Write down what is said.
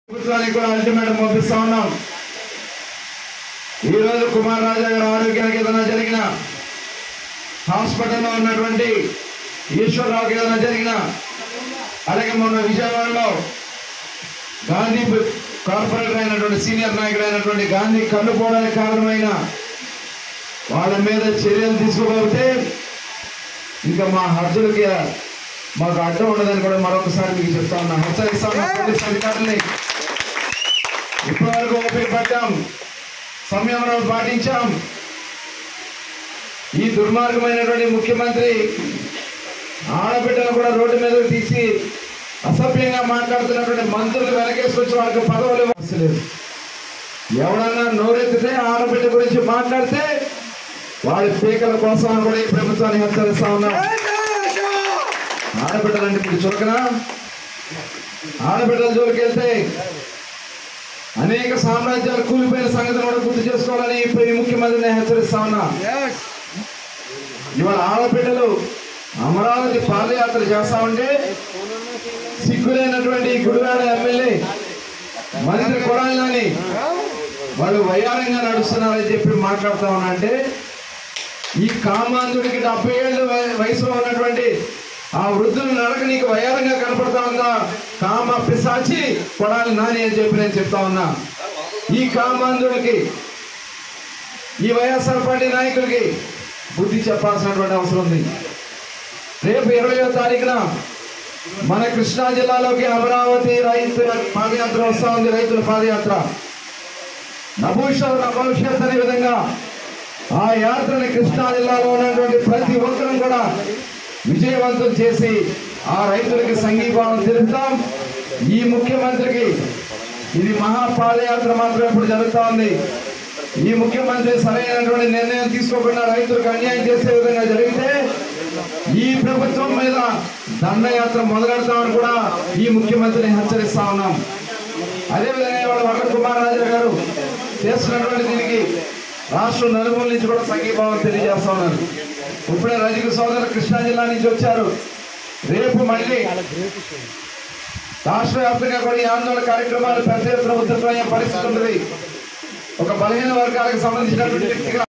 ప్రభుత్వానికి కూడా అల్టిమేటం పంపిస్తా ఉన్నాం ఈ రోజు కుమార్ రాజా గారి ఆరోగ్యానికి ఏదైనా జరిగిన హాస్పిటల్లో ఉన్నటువంటి ఈశ్వరరావుకి ఏదైనా జరిగిన అలాగే మొన్న విజయవాడలో గాంధీ కార్పొరేటర్ అయినటువంటి సీనియర్ నాయకుడు అయినటువంటి గాంధీ కన్ను పోవడానికి కారణమైన వాళ్ళ మీద చర్యలు తీసుకోకపోతే ఇంకా మా హద్దులకి మాకు అడ్డం ఉండదని కూడా మరొకసారి మీకు చెప్తా ఉన్నా హెచ్చరిస్తా ఉన్నా పోలీస్ అధికారుల్ని ఇప్పటి వరకు ఓపిక పట్టాం సంయమనం పాటించాం ఈ దుర్మార్గమైనటువంటి ముఖ్యమంత్రి ఆడబిడ్డను కూడా రోడ్డు మీదకి తీసి అసభ్యంగా మాట్లాడుతున్నటువంటి మంత్రులు వెనకేసుకొచ్చి వాళ్ళకి పదవులు ఇవ్వలేదు ఎవడన్నా నోరెత్తితే ఆడబిడ్డ గురించి మాట్లాడితే వాళ్ళ పీకల కోసం కూడా ఈ ప్రభుత్వాన్ని హెచ్చరిస్తా ఉన్నాం ఆడబిడ్డలంటే మీరు చురకనా ఆడబిడ్డల జోలికి వెళ్తే అనేక సామ్రాజ్యాలు కూలిపోయిన సంగతిని కూడా గుర్తు చేసుకోవాలని ఇప్పుడు ఈ ముఖ్యమంత్రిని హెచ్చరిస్తా ఉన్నా ఇవాళ ఆడబిడ్డలు అమరావతి పాదయాత్ర చేస్తా ఉంటే సిగ్గులైనటువంటి గుడివాడ ఎమ్మెల్యే మంత్రి కొడాలని వాళ్ళు వయారంగా నడుస్తున్నారని చెప్పి మాట్లాడుతా ఉన్నా అంటే ఈ కామాంధుడికి డెబ్బై ఏళ్ళు వయ- వయసులో ఉన్నటువంటి ఆ వృద్ధులు నడక నీకు వయారంగా కనపడతా ఉందా కామ పిశాచి కొడాలి నాని అని చెప్పి నేను చెప్తా ఉన్నా ఈ కామాంధుడికి ఈ వైఎస్ఆర్ పార్టీ నాయకులకి బుద్ధి చెప్పాల్సినటువంటి అవసరం ఉంది రేపు ఇరవయో తారీఖున మన కృష్ణా జిల్లాలోకి అమరావతి రైతుల పాదయాత్ర వస్తా ఉంది రైతుల పాదయాత్ర నభూషణ భవిష్యత్ అనే విధంగా ఆ యాత్రని కృష్ణా జిల్లాలో ఉన్నటువంటి ప్రతి ఒక్కరం కూడా విజయవంతం చేసి ఆ రైతులకి సంఘీభావం తెలుపుతాం ఈ ముఖ్యమంత్రికి ఇది మహా పాదయాత్ర మాత్రం ఇప్పుడు జరుగుతా ఉంది ఈ ముఖ్యమంత్రి సరైనటువంటి నిర్ణయం తీసుకోకుండా రైతులకు అన్యాయం చేసే విధంగా జరిగితే ఈ ప్రభుత్వం మీద దండయాత్ర మొదలెడతామని కూడా ఈ ముఖ్యమంత్రిని హెచ్చరిస్తా ఉన్నాం అదేవిధంగా ఇవాళ వడ్ల కుమార్ రాజా గారు చేస్తున్నటువంటి దీనికి రాష్ట్రం నలుమూల నుంచి కూడా సంఘీభావం తెలియజేస్తా ఉన్నారు ఇప్పుడే రజక సోదరు కృష్ణా జిల్లా నుంచి వచ్చారు రేపు మళ్ళీ రాష్ట్ర వ్యాప్తంగా కూడా ఈ ఆందోళన కార్యక్రమాలు పెద్ద ఎత్తున ఉధృతమయ్యే పరిస్థితి ఉంటుంది ఒక బలహీన వర్గాలకు సంబంధించినటువంటి వ్యక్తిగా